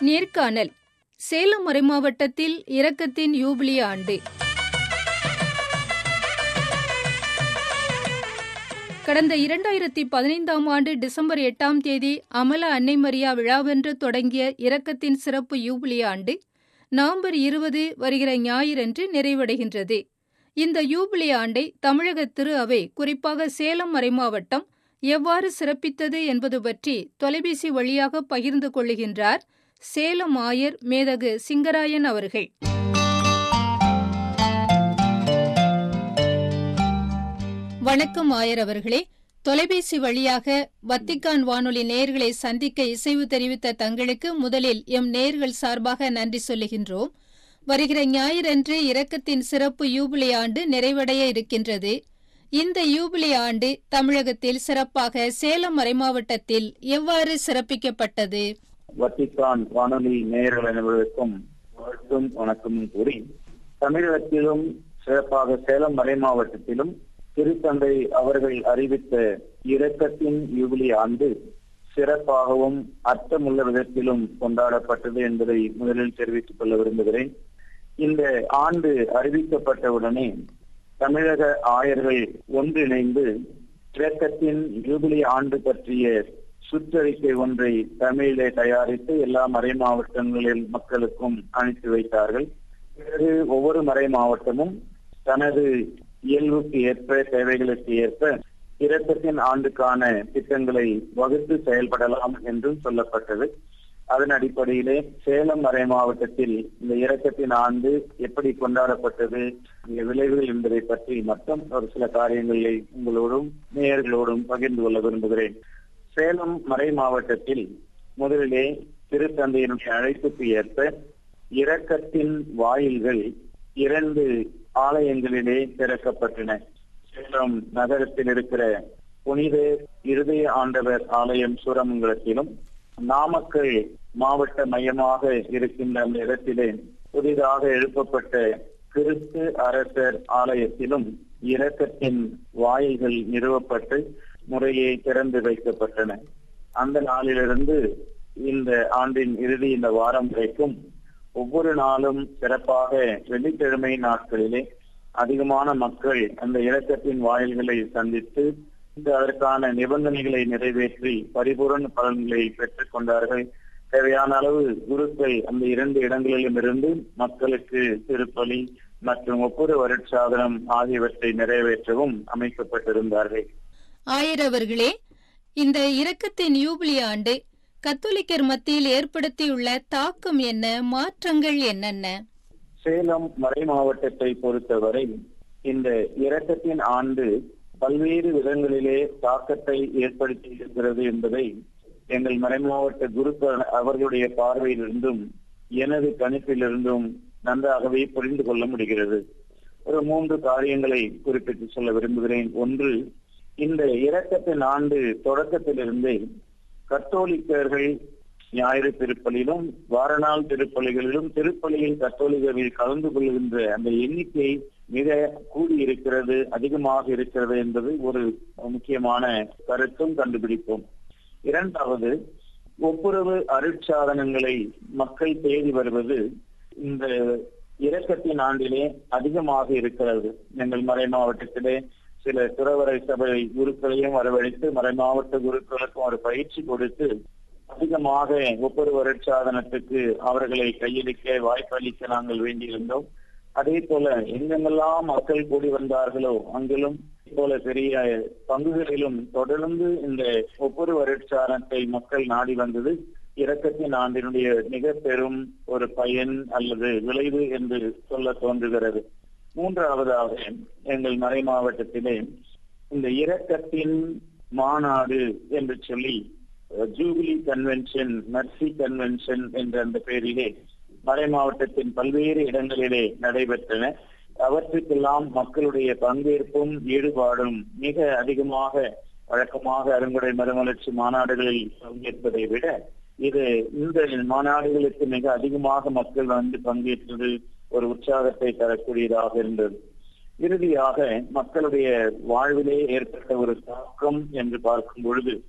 நேர்காணல் சேலம் மறைமாவட்டத்தில் இரக்கத்தின் யூபிலி ஆண்டு கடந்த இரண்டாயிரத்தி பதினைந்தாம் ஆண்டு டிசம்பர் எட்டாம் தேதி அமல அன்னை மரியா விழாவென்று தொடங்கிய இரக்கத்தின் சிறப்பு யூபிலி ஆண்டு நவம்பர் இருபது வருகிற ஞாயிறன்று நிறைவடைகின்றது இந்த யூபிலி ஆண்டை தமிழக திரு அவை குறிப்பாக சேலம் மறைமாவட்டம் எவ்வாறு சிறப்பித்தது என்பது பற்றி தொலைபேசி வழியாக பகிர்ந்து கொள்ளுகின்றார் சேலம் ஆயர் மேதகு சிங்கராயன் அவர்கள் வணக்கம் ஆயர் அவர்களே தொலைபேசி வழியாக வத்திக்கான் வானொலி நேயர்களை சந்திக்க இசைவு தெரிவித்த தங்களுக்கு முதலில் எம் நேயர்கள் சார்பாக நன்றி சொல்லுகின்றோம் வருகிற ஞாயிறன்று இரக்கத்தின் சிறப்பு யூபிலி ஆண்டு நிறைவடைய இருக்கின்றது இந்த யூபிலி ஆண்டு தமிழகத்தில் சிறப்பாக சேலம் மறைமாவட்டத்தில் எவ்வாறு சிறப்பிக்கப்பட்டது வத்திக்கான் வானொலி நேயர்கள் அனைவருக்கும் வாழ்த்தும் வணக்கமும் கூறி தமிழகத்திலும் சிறப்பாக சேலம் மறை மாவட்டத்திலும் திருத்தந்தை அவர்கள் அறிவித்த இரக்கத்தின் யூபிலி ஆண்டு சிறப்பாகவும் அர்த்தமுள்ள விதத்திலும் கொண்டாடப்பட்டது என்பதை முதலில் தெரிவித்துக் கொள்ள விரும்புகிறேன் இந்த ஆண்டு அறிவிக்கப்பட்டவுடனே தமிழக ஆயர்கள் ஒன்றிணைந்து இரக்கத்தின் யூபிலி ஆண்டு பற்றிய சுற்றறிக்கை ஒன்றை தமிழிலே தயாரித்து எல்லா மறை மாவட்டங்களில் மக்களுக்கும் அனுப்பி வைத்தார்கள் பிறகு ஒவ்வொரு மறை மாவட்டமும் தனது இயல்புக்கு ஏற்ப தேவைகளுக்கு ஏற்ப இரக்கத்தின் ஆண்டுக்கான திட்டங்களை வகுத்து செயல்படலாம் என்றும் சொல்லப்பட்டது அதன் அடிப்படையிலே சேலம் மறை மாவட்டத்தில் இந்த இரக்கத்தின் ஆண்டு எப்படி கொண்டாடப்பட்டது விளைவுகள் என்பதை பற்றி மட்டும் ஒரு சில காரியங்களை உங்களோடும் நேயர்களோடும் பகிர்ந்து கொள்ள விரும்புகிறேன் சேலம் மறை மாவட்டத்தில் முதலிலே திருத்தந்தையினுடைய அழைப்புக்கு ஏற்ப இரக்கத்தின் வாயில்கள் இரண்டு ஆலயங்களிலே திறக்கப்பட்டன சேலம் நகரத்தில் இருக்கிற புனித இருதய ஆண்டவர் ஆலயம் சூரமங்கலத்திலும் நாமக்கல் மாவட்ட மையமாக இருக்கின்ற அந்த இடத்திலே புதிதாக எழுப்பப்பட்ட கிறிஸ்து அரசர் ஆலயத்திலும் இரக்கத்தின் வாயில்கள் நிறுவப்பட்டு முறையே திறந்து வைக்கப்பட்டன அந்த நாளிலிருந்து இந்த ஆண்டின் இறுதி இந்த வாரம் வரைக்கும் ஒவ்வொரு நாளும் சிறப்பாக வெள்ளிக்கிழமை நாட்களிலே அதிகமான மக்கள் அந்த இரக்கத்தின் வாயில்களை சந்தித்து அதற்கான நிபந்தனைகளை நிறைவேற்றி பரிபூரண பலன்களை பெற்றுக் கொண்டார்கள் தேவையான அளவு குருக்கள் அந்த இரண்டு இடங்களிலும் இருந்து மக்களுக்கு திருப்பலி மற்றும் ஒவ்வொரு வருட்சாதனம் ஆகியவற்றை நிறைவேற்றவும் அமைக்கப்பட்டிருந்தார்கள் ஆயிரவர்களே இந்த இரக்கத்தின் யூபிலி ஆண்டு கத்தோலிக்கர் மத்தியில் ஏற்படுத்தியுள்ள தாக்கம் என்ன மாற்றங்கள் என்னென்ன சேலம் மறை மாவட்டத்தை பொறுத்தவரை இந்த இரக்கத்தின் ஆண்டு பல்வேறு விதங்களிலே தாக்கத்தை ஏற்படுத்தி இருக்கிறது என்பதை எங்கள் மறைமாவட்ட குருக்கள் அவர்களுடைய பார்வையிலிருந்தும் எனது கணிப்பிலிருந்தும் நன்றாகவே புரிந்து கொள்ள முடிகிறது ஒரு மூன்று காரியங்களை குறிப்பிட்டு சொல்ல விரும்புகிறேன் ஒன்று இந்த இரக்கத்தின் ஆண்டு தொடக்கத்திலிருந்தே கத்தோலிக்கர்கள் ஞாயிறு திருப்பலிலும் வாரநாள் திருப்பலிகளிலும் திருப்பலியில் கத்தோலிகர்கள் கலந்து கொள்கின்ற அந்த எண்ணிக்கை மிக கூடியிருக்கிறது அதிகமாக இருக்கிறது என்பது ஒரு முக்கியமான கருத்தும் கண்டுபிடிப்போம் இரண்டாவது ஒப்புரவு அருட்சாதனங்களை மக்கள் தேடி வருவது இந்த இரக்கத்தின் ஆண்டிலே அதிகமாக இருக்கிறது எங்கள் மறை மாவட்டத்திலே சில துறவரை சபை குருக்களையும் வரவழைத்து மறை மாவட்ட குருக்களுக்கும் ஒரு பயிற்சி கொடுத்து அதிகமாக ஒவ்வொரு வருட்சாதனத்துக்கு அவர்களை கையளிக்க வாய்ப்பளிக்க நாங்கள் வேண்டியிருந்தோம் அதே போல எங்கெங்கெல்லாம் மக்கள் கூடி வந்தார்களோ அங்கிலும் போல பெரிய பங்குகளிலும் தொடர்ந்து இந்த ஒவ்வொரு வருட்சாரணத்தை மக்கள் நாடி வந்தது இரக்கத்தின் ஆண்டினுடைய மிக பெரும் ஒரு பயன் அல்லது விளைவு என்று சொல்ல தோன்றுகிறது மூன்றாவதாக எங்கள் மறை மாவட்டத்திலே இந்த இரக்கத்தின் மாநாடு என்று சொல்லி ஜூபிலி கன்வென்ஷன் மர்சி கன்வென்ஷன் என்ற அந்த பெயரிலே மறை மாவட்டத்தின் பல்வேறு இடங்களிலே நடைபெற்றன அவற்றுக்கெல்லாம் மக்களுடைய பங்கேற்பும் ஈடுபாடும் மிக அதிகமாக வழக்கமாக அருங்குடை மறுமலர்ச்சி மாநாடுகளில் பங்கேற்பதை விட இது இந்த மாநாடுகளுக்கு மிக அதிகமாக மக்கள் வந்து பங்கேற்றது ஒரு உற்சாகத்தை தரக்கூடியதாக இருந்தது இறுதியாக மக்களுடைய வாழ்விலே ஏற்பட்ட ஒரு தாக்கம் என்று பார்க்கும் பொழுது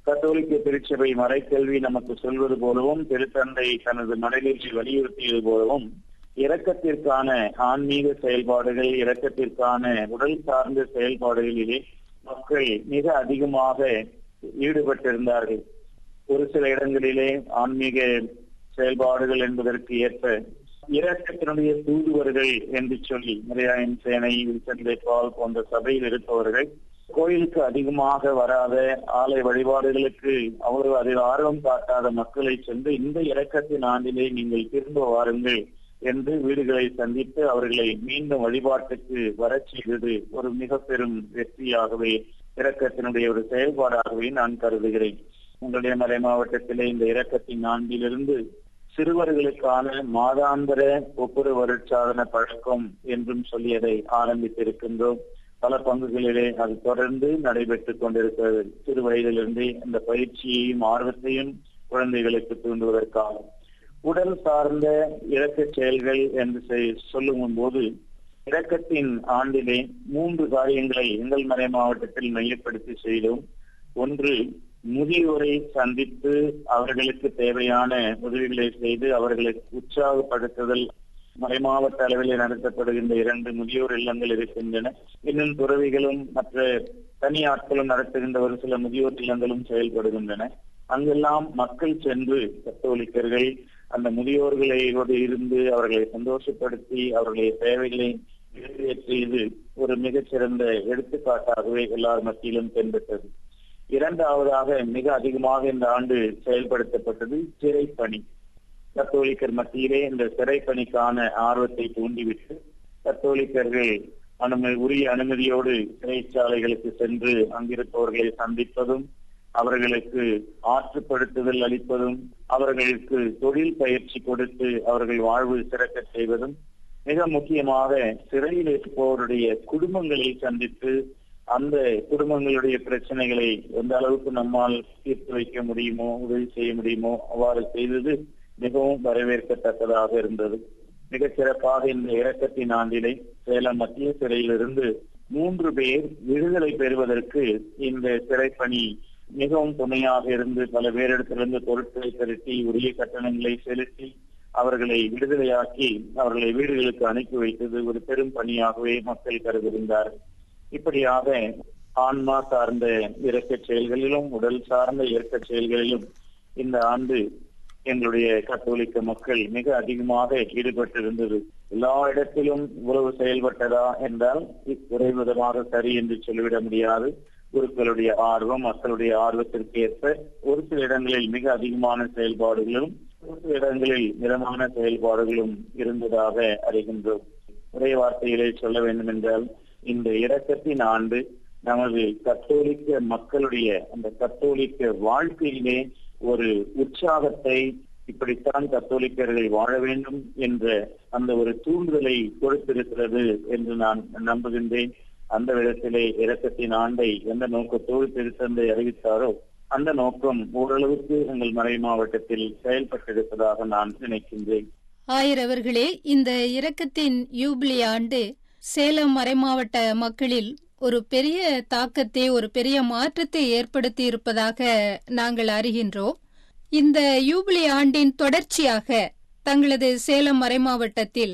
கத்தோலிக்க திருச்சபை மறைக்கல்வி நமக்கு சொல்வது போலவும் திருத்தந்தை தனது மடலில் வலியுறுத்தியது போலவும் இரக்கத்திற்கான ஆன்மீக செயல்பாடுகள் இரக்கத்திற்கான உடல் சார்ந்த செயல்பாடுகளிலே மக்கள் மிக அதிகமாக ஈடுபட்டிருந்தார்கள் ஒரு சில இடங்களிலே ஆன்மீக செயல்பாடுகள் என்பதற்கு ஏற்ப இரக்கத்தினுடைய தூதுவர்கள் என்று சொல்லி மரியாயின் சேனை வில்சந்தை பால் போன்ற சபையில் இருப்பவர்கள் கோயிலுக்கு அதிகமாக வராத ஆலய வழிபாடுகளுக்கு அவ்வளவு அதில் ஆர்வம் காட்டாத மக்களை சென்று இந்த இரக்கத்தின் ஆண்டிலே நீங்கள் திரும்ப வாருங்கள் என்று வீடுகளை சந்தித்து அவர்களை மீண்டும் வழிபாட்டுக்கு வரச் செய்தது ஒரு மிக பெரும் வெற்றியாகவே இரக்கத்தினுடைய ஒரு செயல்பாடாகவே நான் கருதுகிறேன் உங்களுடைய மறை மாவட்டத்திலே இந்த இரக்கத்தின் ஆண்டிலிருந்து சிறுவர்களுக்கான மாதாந்திர ஒப்புரு வருட்சாதன பழக்கம் என்றும் சொல்லியதை ஆரம்பித்திருக்கின்றோம் பல பங்குகளிலே அது தொடர்ந்து நடைபெற்றுக் கொண்டிருக்கிறது சிறு வயதிலிருந்தே அந்த பயிற்சியையும் ஆர்வத்தையும் குழந்தைகளுக்கு தூண்டுவதற்காக உடல் சார்ந்த இறக்க செயல்கள் என்று சொல்லும் போது இரக்கத்தின் ஆண்டிலே மூன்று காரியங்களை எங்கள் மறை மாவட்டத்தில் மையப்படுத்தி செய்தோம் ஒன்று முதியோரை சந்தித்து அவர்களுக்கு தேவையான உதவிகளை செய்து அவர்களை உற்சாகப்படுத்துதல் மறைமாவட்ட அளவில் நடத்தப்படுகின்ற இரண்டு முதியோர் இல்லங்கள் இருக்கின்றன இன்னும் துறவிகளும் மற்ற தனி ஆட்களும் நடத்துகின்ற ஒரு சில முதியோர் இல்லங்களும் செயல்படுகின்றன அங்கெல்லாம் மக்கள் சென்று கத்தோலிக்கர்கள் அந்த முதியோர்களோடு இருந்து அவர்களை சந்தோஷப்படுத்தி அவர்களுடைய தேவைகளை நிறைவேற்றியது ஒரு மிகச்சிறந்த எடுத்துக்காட்டாகவே எல்லார் மத்தியிலும் தென்பட்டது இரண்டாவதாக மிக அதிகமாக இந்த ஆண்டு செயல்படுத்தப்பட்டது சிறைப்பணி கத்தோலிக்கர் மத்தியிலே இந்த சிறைப்பணிக்கான ஆர்வத்தை தூண்டிவிட்டு கத்தோலிக்கர்கள் அனுமதி உரிய அனுமதியோடு சிறைச்சாலைகளுக்கு சென்று அங்கிருப்பவர்களை சந்திப்பதும் அவர்களுக்கு ஆற்றுப்படுத்துதல் அளிப்பதும் அவர்களுக்கு தொழில் பயிற்சி கொடுத்து அவர்கள் வாழ்வு சிறக்க செய்வதும் மிக முக்கியமாக சிறையில் இருப்பவருடைய குடும்பங்களை சந்தித்து அந்த குடும்பங்களுடைய பிரச்சனைகளை எந்த அளவுக்கு நம்மால் தீர்த்து வைக்க முடியுமோ உதவி செய்ய முடியுமோ அவ்வாறு செய்தது மிகவும் வரவேற்கத்தக்கதாக இருந்தது மிகச் சிறப்பாக இந்த இறக்கத்தின் ஆண்டிலே சேலம் மத்திய சிறையிலிருந்து மூன்று பேர் விடுதலை பெறுவதற்கு இந்த சிறைப்பணி மிகவும் துணையாக இருந்து பல பேரிடத்திலிருந்து பொருட்களை திரட்டி உரிய கட்டணங்களை செலுத்தி அவர்களை விடுதலையாக்கி அவர்களை வீடுகளுக்கு அனுப்பி வைத்தது ஒரு பெரும் பணியாகவே மக்கள் கருதுகின்றார்கள் இப்படியாக ஆன்மா சார்ந்த இறக்க செயல்களிலும் உடல் சார்ந்த இறக்க செயல்களிலும் இந்த ஆண்டு எங்களுடைய கத்தோலிக்க மக்கள் மிக அதிகமாக ஈடுபட்டிருந்தது எல்லா இடத்திலும் இவ்வளவு செயல்பட்டதா என்றால் குறைவிதமாக சரி என்று சொல்லிவிட முடியாது குருக்களுடைய ஆர்வம் மக்களுடைய ஆர்வத்திற்கு ஏற்ப ஒரு சில இடங்களில் மிக அதிகமான செயல்பாடுகளும் ஒரு சில இடங்களில் மிதமான செயல்பாடுகளும் இருந்ததாக அறிகின்றோம் ஒரே வார்த்தைகளை சொல்ல வேண்டும் என்றால் இந்த இரக்கத்தின் ஆண்டு நமது கத்தோலிக்க மக்களுடைய அந்த கத்தோலிக்க வாழ்க்கையிலே ஒரு உற்சாகத்தை இப்படித்தான் கத்தோலிக்கர்கள் வாழ வேண்டும் என்ற அந்த ஒரு தூண்டுதலை கொடுத்திருக்கிறது என்று நான் நம்புகின்றேன் அந்த விதத்திலே இரக்கத்தின் ஆண்டை எந்த நோக்கத்தோடு திருத்தந்தை அறிவித்தாரோ அந்த நோக்கம் ஓரளவுக்கு எங்கள் மறை மாவட்டத்தில் செயல்பட்டிருப்பதாக நான் நினைக்கின்றேன் ஆயிரவர்களே இந்த இரக்கத்தின் யூபிலி ஆண்டு சேலம் மறைமாவட்ட மக்களில் ஒரு பெரிய தாக்கத்தை ஒரு பெரிய மாற்றத்தை ஏற்படுத்தி இருப்பதாக நாங்கள் அறிகின்றோம் இந்த யூபிலி ஆண்டின் தொடர்ச்சியாக தங்களது சேலம் மறைமாவட்டத்தில்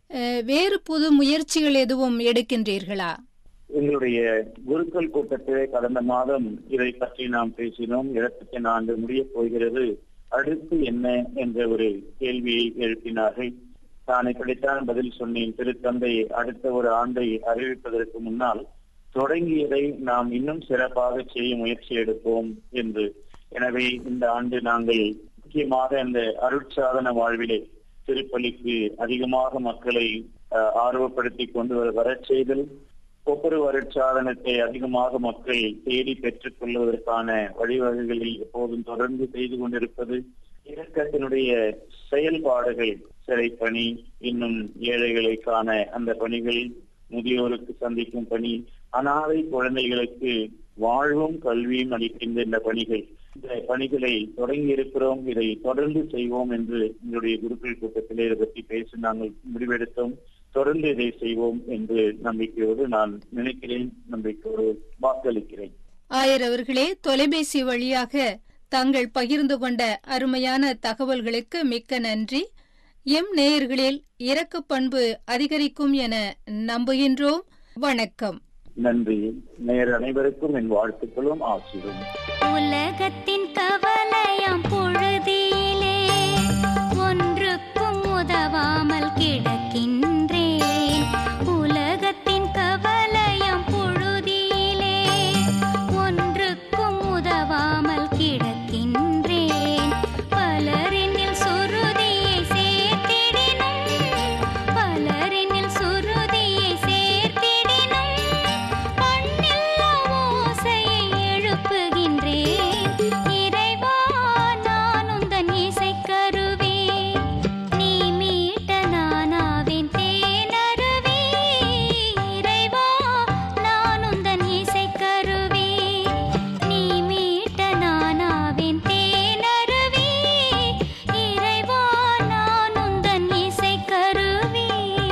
வேறு புது முயற்சிகள் எதுவும் எடுக்கின்றீர்களா எங்களுடைய குருக்கள் கூட்டத்திலே கடந்த மாதம் இதை பற்றி நாம் பேசினோம் இரக்கத்தின் ஆண்டு முடியப் போகிறது அடுத்து என்ன என்ற ஒரு கேள்வியை எழுப்பினார்கள் நான் இப்படித்தான் பதில் சொன்னேன் திருத்தந்தை அடுத்த ஒரு ஆண்டை அறிவிப்பதற்கு முன்னால் தொடங்கியதை நாம் இன்னும் சிறப்பாக செய்ய முயற்சி எடுப்போம் என்று எனவே இந்த ஆண்டு நாங்கள் முக்கியமாக இந்த அருட்சாதன வாழ்விலே திருப்பலிக்கு அதிகமாக மக்களை ஆர்வப்படுத்தி கொண்டு வரச் செய்தல் ஒவ்வொரு வருட்சாதனத்தை அதிகமாக மக்கள் தேடி பெற்றுக் கொள்வதற்கான வழிவகைகளில் எப்போதும் தொடர்ந்து செய்து கொண்டிருப்பது இயக்கத்தினுடைய செயல்பாடுகள் சிறைப்பணி இன்னும் ஏழைகளுக்கான அந்த பணிகள் முதியோருக்கு சந்திக்கும் பணி அனாதை குழந்தைகளுக்கு வாழ்வும் கல்வியும் அளிக்கின்ற இந்த பணிகள் இந்த பணிகளை தொடங்கி இருக்கிறோம் இதை தொடர்ந்து செய்வோம் என்று எங்களுடைய குருக்கள் கூட்டத்திலே இதை பற்றி பேசி நாங்கள் முடிவெடுத்தோம் தொடர்ந்து இதை செய்வோம் என்று நம்பிக்கையோடு நான் நினைக்கிறேன் நம்பிக்கையோடு வாக்களிக்கிறேன் ஆயர் அவர்களே தொலைபேசி வழியாக தாங்கள் பகிர்ந்து கொண்ட அருமையான தகவல்களுக்கு மிக்க நன்றி எம் நேயர்களில் இரக்க பண்பு அதிகரிக்கும் என நம்புகின்றோம் வணக்கம் நன்றி நேர் அனைவருக்கும் என் வாழ்த்துக்களும் ஆசிரும் உலகத்தின் கவலையாம் பொழுதிலே ஒன்றுக்கும் உதவாமல் கிடக்கின்றேன் உலகத்தின் கவலையாம் பொழுதிலே ஒன்றுக்கும் உதவாமல் கிடக்கின்றேன் பலரினில் சுருதியை சேர்த்திடினும் பலரினில் சுருதியை சேர்த்திடினும் பண்ணில்லா ஓசையை எழுப்புகின்றேன் இறைவா நான் உந்தன் இசைக்கருவே நீ மீட்ட நானாவேன் தேனருவே இறைவா நான் உந்தன் இசைக்கருவே நீ மீட்ட நானாவேன் தேனருவே இறைவா நான் உந்தன் இசைக்கருவே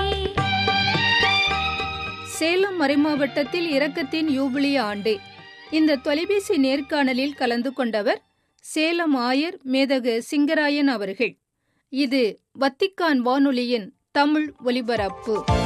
சேலம் மறைமாவட்டத்தில் இரக்கத்தின் யூபிலி ஆண்டு இந்த தொலைபேசி நேர்காணலில் கலந்து கொண்டவர் சேலம் ஆயர் மேதகு சிங்கராயன் அவர்கள் இது வத்திக்கான் வானொலியின் தமிழ் ஒலிபரப்பு